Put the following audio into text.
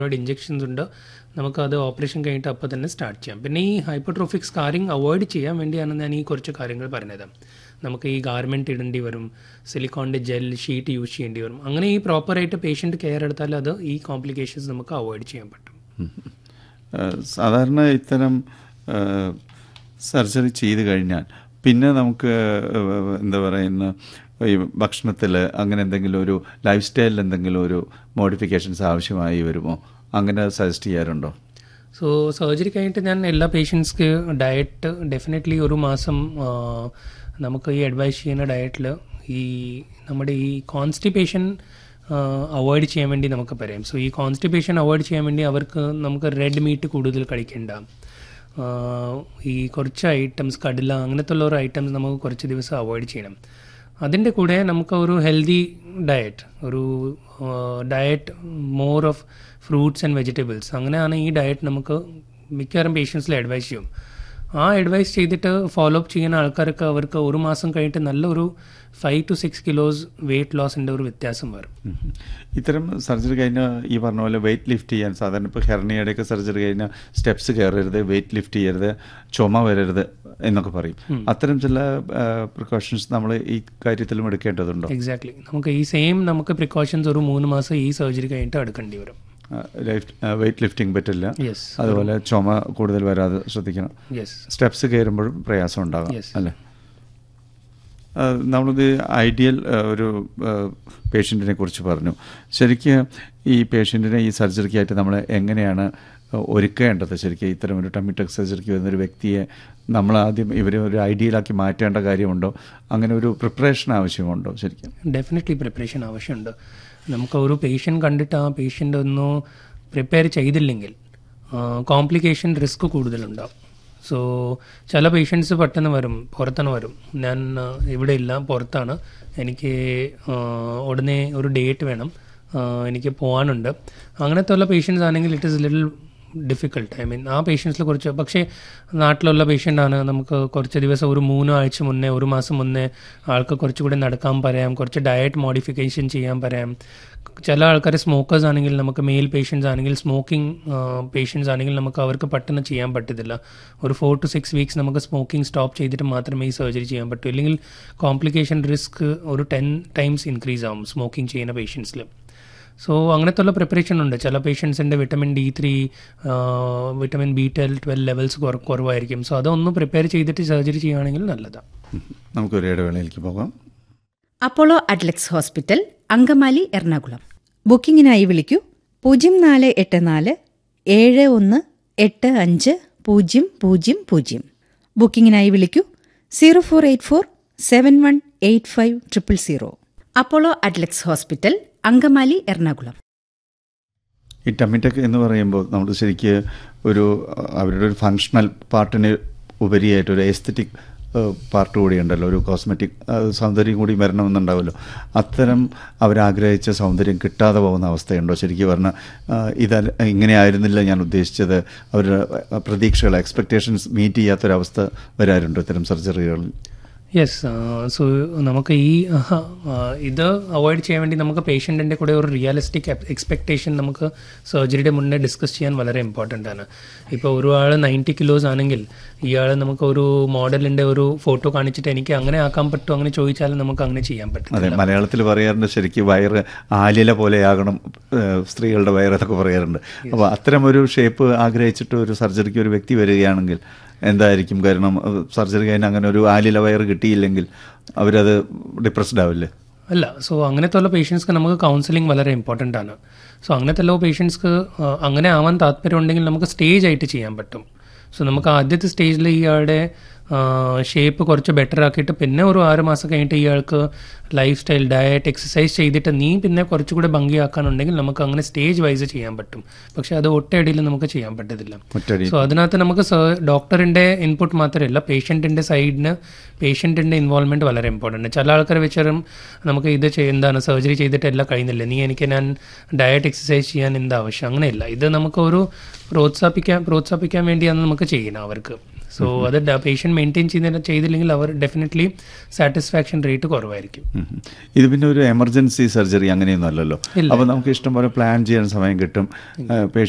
ഒരുപാട് ഇഞ്ചെക്ഷൻസ് ഉണ്ട് നമുക്കത് ഓപ്പറേഷൻ കഴിഞ്ഞിട്ട് അപ്പോൾ തന്നെ സ്റ്റാർട്ട് ചെയ്യാം പിന്നെ ഈ ഹൈപ്പർട്രോഫിക് സ്കാറിങ് അവോയ്ഡ് ചെയ്യാൻ വേണ്ടിയാണ് ഞാൻ ഈ കുറച്ച് കാര്യങ്ങൾ പറഞ്ഞത് നമുക്ക് ഈ ഗാർമെൻറ്റ് ഇടേണ്ടി വരും സിലിക്കോണിൻ്റെ ജെൽ ഷീറ്റ് യൂസ് ചെയ്യേണ്ടി വരും അങ്ങനെ ഈ പ്രോപ്പറായിട്ട് പേഷ്യൻ്റ് കെയർ എടുത്താൽ അത് ഈ കോംപ്ലിക്കേഷൻസ് നമുക്ക് അവോയ്ഡ് ചെയ്യാൻ പറ്റും ഏഹ് സാധാരണ ഇത്തരം സർജറി ചെയ്ത് കഴിഞ്ഞാൽ പിന്നെ നമുക്ക് ഏഹ് എന്താ പറയുന്ന ഈ ഭക്ഷണത്തിൽ അങ്ങനെ എന്തെങ്കിലും ഒരു ലൈഫ് സ്റ്റൈലിൽ എന്തെങ്കിലും ഒരു മോഡിഫിക്കേഷൻസ് ആവശ്യമായി വരുമോ അങ്ങനെ സജസ്റ്റ് ചെയ്യാറുണ്ടോ സോ സർജറി കഴിഞ്ഞിട്ട് ഞാൻ എല്ലാ പേഷ്യൻസ്ക്ക് ഡയറ്റ് ഡെഫിനറ്റ്ലി ഒരു മാസം ആ, നമുക്ക് ഈ അഡ്വൈസ് ചെയ്യുന്ന ഡയറ്റിൽ ഈ നമ്മുടെ ഈ കോൺസ്റ്റിപ്പേഷൻ അവോയ്ഡ് ചെയ്യാൻ വേണ്ടി നമുക്ക് പറയാം സോ ഈ കോൺസ്റ്റിപ്പേഷൻ അവോയ്ഡ് ചെയ്യാൻ വേണ്ടി അവർക്ക് നമുക്ക് റെഡ് മീറ്റ് കൂടുതൽ കഴിക്കേണ്ട ആ, ഈ കുറച്ച് ഐറ്റംസ് കടല അങ്ങനത്തെ ഉള്ള ഒരു ഐറ്റംസ് നമുക്ക് കുറച്ച് ദിവസം അവോയ്ഡ് ചെയ്യണം അതിൻ്റെ കൂടെ നമുക്ക് ഒരു ഹെൽത്തി ഡയറ്റ് ഒരു diet more of fruits and vegetables അങ്ങനെയാണ് ഈ ഡയറ്റ് നമുക്ക് മിക്കവാറും പേഷ്യൻസിൽ അഡ്വൈസ് ചെയ്യും ആ അഡ്വൈസ് ചെയ്തിട്ട് ഫോളോ അപ്പ് ചെയ്യുന്ന ആൾക്കാർക്ക് അവർക്ക് ഒരു മാസം കഴിഞ്ഞിട്ട് നല്ലൊരു five to six kilos weight ലോസിൻ്റെ ഒരു വ്യത്യാസം വരും ഉം. ഇത്തരം സർജറി കഴിഞ്ഞാൽ ഈ പറഞ്ഞ പോലെ വെയിറ്റ് ലിഫ്റ്റ് ചെയ്യാൻ സാധാരണ ഇപ്പോൾ ഹെർണിയുടെയൊക്കെ സർജറി കഴിഞ്ഞാൽ സ്റ്റെപ്സ് കയറരുത് വെയിറ്റ് ലിഫ്റ്റ് ചെയ്യരുത് ചുമ വരരുത് എന്നൊക്കെ പറയും അത്തരം ചില പ്രിക്കോഷൻസ് നമ്മൾ ഈ കാര്യത്തിലും എടുക്കേണ്ടതുണ്ടോ എക്സാക്ട്ലി നമുക്ക് ഈ സെയിം നമുക്ക് പ്രിക്കോഷൻസ് ഒരു മൂന്ന് മാസം ഈ സർജറി കഴിഞ്ഞിട്ട് എടുക്കേണ്ടി വരും ലൈഫ് വെയിറ്റ് ലിഫ്റ്റിംഗ് പറ്റില്ല യെസ് അതുപോലെ ചുമ കൂടുതൽ വരാതെ ശ്രദ്ധിക്കണം യെസ് സ്റ്റെപ്സ് കയറുമ്പോഴും പ്രയാസം ഉണ്ടാകാം Yes. അല്ലേ ആ, നമ്മളിത് ഐഡിയൽ ആ, ഒരു പേഷ്യൻറ്റിനെ കുറിച്ച് പറഞ്ഞു ശരിക്കും ഈ പേഷ്യൻറ്റിനെ ഈ സർജറിക്കായിട്ട് നമ്മൾ എങ്ങനെയാണ് ഒരുക്കേണ്ടത് ശരിക്കും ഇത്തരം ഒരു ടമിടെക് സർജറിക്ക് വരുന്ന ഒരു വ്യക്തിയെ നമ്മൾ ആദ്യം ഇവരെ ഒരു ഐഡിയലാക്കി മാറ്റേണ്ട കാര്യമുണ്ടോ അങ്ങനെ ഒരു പ്രിപ്പറേഷൻ ആവശ്യമുണ്ടോ ശരിക്കും ഡെഫിനറ്റ്ലി പ്രിപ്പറേഷൻ ആവശ്യമുണ്ട് നമുക്ക് ഒരു പേഷ്യൻ്റ് കണ്ടിട്ട് ആ പേഷ്യൻ്റ് ഒന്ന് പ്രിപ്പയർ ചെയ്തില്ലെങ്കിൽ കോംപ്ലിക്കേഷൻ റിസ്ക് കൂടുതലുണ്ടാവും സോ ചില പേഷ്യൻസ് പെട്ടെന്ന് വരും പുറത്തുനിന്ന് വരും ഞാൻ ആ, ഇവിടെ ഇല്ല പുറത്താണ് എനിക്ക് ആ, ഉടനെ ഒരു ഡേറ്റ് വേണം ആ, എനിക്ക് പോകാനുണ്ട് അങ്ങനത്തെ ഉള്ള പേഷ്യൻസ് ആണെങ്കിൽ it is little difficult I mean ആ പേഷ്യൻസിൽ കുറച്ച് പക്ഷേ നാട്ടിലുള്ള പേഷ്യൻ്റ് ആണ് നമുക്ക് കുറച്ച് ദിവസം ഒരു മൂന്ന് ആഴ്ച മുന്നേ ഒരു മാസം മുന്നേ ആൾക്ക് കുറച്ചുകൂടി നടക്കാൻ പറയാം കുറച്ച് ഡയറ്റ് മോഡിഫിക്കേഷൻ ചെയ്യാൻ പറയാം ചില ആൾക്കാർ സ്മോക്കേഴ്സ് ആണെങ്കിൽ നമുക്ക് മെയിൽ പേഷ്യൻസ് ആണെങ്കിൽ സ്മോക്കിംഗ് പേഷ്യൻസ് ആണെങ്കിൽ നമുക്ക് അവർക്ക് പെട്ടെന്ന് ചെയ്യാൻ പറ്റത്തില്ല ഒരു ഫോർ ടു സിക്സ് വീക്സ് നമുക്ക് സ്മോക്കിംഗ് സ്റ്റോപ്പ് ചെയ്തിട്ട് മാത്രമേ ഈ സർജറി ചെയ്യാൻ പറ്റൂ ഇല്ലെങ്കിൽ കോംപ്ലിക്കേഷൻ റിസ്ക് ഒരു ടെൻ ടൈംസ് ഇൻക്രീസ് ആവും സ്മോക്കിംഗ് ചെയ്യുന്ന പേഷ്യൻസിൽ സോ അങ്ങനത്തെ ഉള്ള പ്രിപ്പറേഷൻ ഉണ്ട് ചില പേഷ്യൻസിൻ്റെ vitamin D three vitamin B twelve twelve levels കുറവായിരിക്കും സോ അതൊന്ന് പ്രിപ്പയർ ചെയ്തിട്ട് സർജറി ചെയ്യുകയാണെങ്കിൽ നല്ലതാണ് ഉം. നമുക്കൊരു ഇടവേളയിലേക്ക് പോകാം അപ്പോളോ അഡ്ലക്സ് ഹോസ്പിറ്റൽ അങ്കമാലി എറണാകുളം ബുക്കിംഗിനായി വിളിക്കൂ പൂജ്യം നാല് എട്ട് നാല് ഏഴ് ഒന്ന് എട്ട് അഞ്ച് പൂജ്യം പൂജ്യം പൂജ്യം ബുക്കിംഗിനായി വിളിക്കൂ zero four eight four seven one eight five triple zero Apollo Adlux hospital Angamaly Ernakulam ഈ ടമിടെക് എന്ന് പറയുമ്പോൾ നമ്മൾ ശരിക്ക് ഒരു അഹ്, അവരുടെ ഒരു ഫങ്ഷണൽ പാർട്ടിന് ഉപരിയായിട്ട് ഒരു എസ്തറ്റിക് പാർട്ട് കൂടി ഉണ്ടല്ലോ ഒരു കോസ്മെറ്റിക് സൗന്ദര്യം കൂടി വരണമെന്നുണ്ടാവുമല്ലോ അത്തരം അവരാഗ്രഹിച്ച സൗന്ദര്യം കിട്ടാതെ പോകുന്ന അവസ്ഥയുണ്ടോ ശരിക്കും പറഞ്ഞാൽ ഇത് ഇങ്ങനെ ആയിരുന്നില്ല ഞാൻ ഉദ്ദേശിച്ചത് അവരുടെ അഹ്, പ്രതീക്ഷകൾ എക്സ്പെക്റ്റേഷൻസ് മീറ്റ് ചെയ്യാത്തൊരവസ്ഥ വരാറുണ്ടോ ഇത്തരം സർജറികളിൽ യെസ് സോ നമുക്ക് ഈ ആഹ്, ആ, ഇത് അവോയ്ഡ് ചെയ്യാൻ വേണ്ടി നമുക്ക് പേഷ്യൻറ്റിൻ്റെ കൂടെ ഒരു റിയലിസ്റ്റിക് എക്സ്പെക്റ്റേഷൻ നമുക്ക് സർജറിയുടെ മുന്നേ ഡിസ്കസ് ചെയ്യാൻ വളരെ ഇമ്പോർട്ടൻ്റ് ആണ് ഇപ്പോൾ ഒരാൾ നയൻറ്റി കിലോസ് ആണെങ്കിൽ ഇയാൾ നമുക്ക് ഒരു മോഡലിൻ്റെ ഒരു ഫോട്ടോ കാണിച്ചിട്ട് എനിക്ക് അങ്ങനെ ആക്കാൻ പറ്റുമോ അങ്ങനെ ചോദിച്ചാലും നമുക്ക് അങ്ങനെ ചെയ്യാൻ പറ്റും അതെ മലയാളത്തിൽ പറയാറുണ്ട് ശരിക്കും വയറ് ആലില പോലെയാകണം ഏഹ്, സ്ത്രീകളുടെ വയറെന്നൊക്കെ പറയാറുണ്ട് അപ്പോൾ അത്തരം ഒരു ഷേപ്പ് ആഗ്രഹിച്ചിട്ട് ഒരു സർജറിക്ക് ഒരു വ്യക്തി വരികയാണെങ്കിൽ എന്തായിരിക്കും കാരണം സർജറി കഴിഞ്ഞ് അങ്ങനെ ഒരു ആലില വയറ് കിട്ടിയില്ലെങ്കിൽ അവരത് ഡിപ്രസ്ഡ് ആവില്ലേ അല്ല സോ അങ്ങനത്തെ ഉള്ള പേഷ്യൻസ്ക്ക് നമുക്ക് കൗൺസിലിംഗ് വളരെ ഇമ്പോർട്ടൻ്റ് ആണ് സോ അങ്ങനത്തെ ഉള്ള പേഷ്യൻസ്ക്ക് അങ്ങനെ ആവാൻ താല്പര്യം ഉണ്ടെങ്കിൽ നമുക്ക് സ്റ്റേജ് ആയിട്ട് ചെയ്യാൻ പറ്റും സോ നമുക്ക് ആദ്യത്തെ സ്റ്റേജിൽ ഇയാളുടെ ഷേപ്പ് കുറച്ച് ബെറ്റർ ആക്കിയിട്ട് പിന്നെ ഒരു ആറ് മാസം കഴിഞ്ഞിട്ട് ഇയാൾക്ക് ലൈഫ് സ്റ്റൈൽ ഡയറ്റ് എക്സസൈസ് ചെയ്തിട്ട് നീ പിന്നെ കുറച്ചുകൂടെ ഭംഗിയാക്കാനുണ്ടെങ്കിൽ നമുക്ക് അങ്ങനെ സ്റ്റേജ് വൈസ് ചെയ്യാൻ പറ്റും പക്ഷേ അത് ഒറ്റയടിയിൽ നമുക്ക് ചെയ്യാൻ പറ്റത്തില്ല ഒറ്റടി സോ അതിനകത്ത് നമുക്ക് ഡോക്ടറിൻ്റെ ഇൻപുട്ട് മാത്രമല്ല പേഷ്യൻറ്റിൻ്റെ സൈഡിന് പേഷ്യൻറ്റിൻ്റെ ഇൻവോൾവ്മെൻറ്റ് വളരെ ഇമ്പോർട്ടൻ്റ് ചില ആൾക്കാർ വെച്ചാലും നമുക്ക് ഇത് ചെയ്യ- എന്താണ് സർജറി ചെയ്തിട്ട് എല്ലാം കഴിയുന്നില്ല നീ എനിക്ക് ഞാൻ ഡയറ്റ് എക്സസൈസ് ചെയ്യാൻ എന്താ ആവശ്യം അങ്ങനെയല്ല ഇത് നമുക്ക് ഒരു പ്രോത്സാഹിപ്പിക്കാൻ പ്രോത്സാഹിപ്പിക്കാൻ വേണ്ടിയാണ് നമുക്ക് ചെയ്യുന്നത് അവർക്ക് സോ അത് പേഷ്യൻ്റ് മെയിൻറ്റെയിൻ ചെയ്യുന്ന ചെയ്തില്ലെങ്കിൽ അവർ ഡെഫിനറ്റ്ലി സാറ്റിസ്ഫാക്ഷൻ റേറ്റ് കുറവായിരിക്കും ഉം. ഇത് പിന്നെ ഒരു എമർജൻസി സർജറി അങ്ങനെയൊന്നും അല്ലല്ലോ ഇല്ല. അപ്പോൾ നമുക്ക് ഇഷ്ടം പോലെ പ്ലാൻ ചെയ്യാൻ സമയം കിട്ടും പേഷ്യൻ്റ്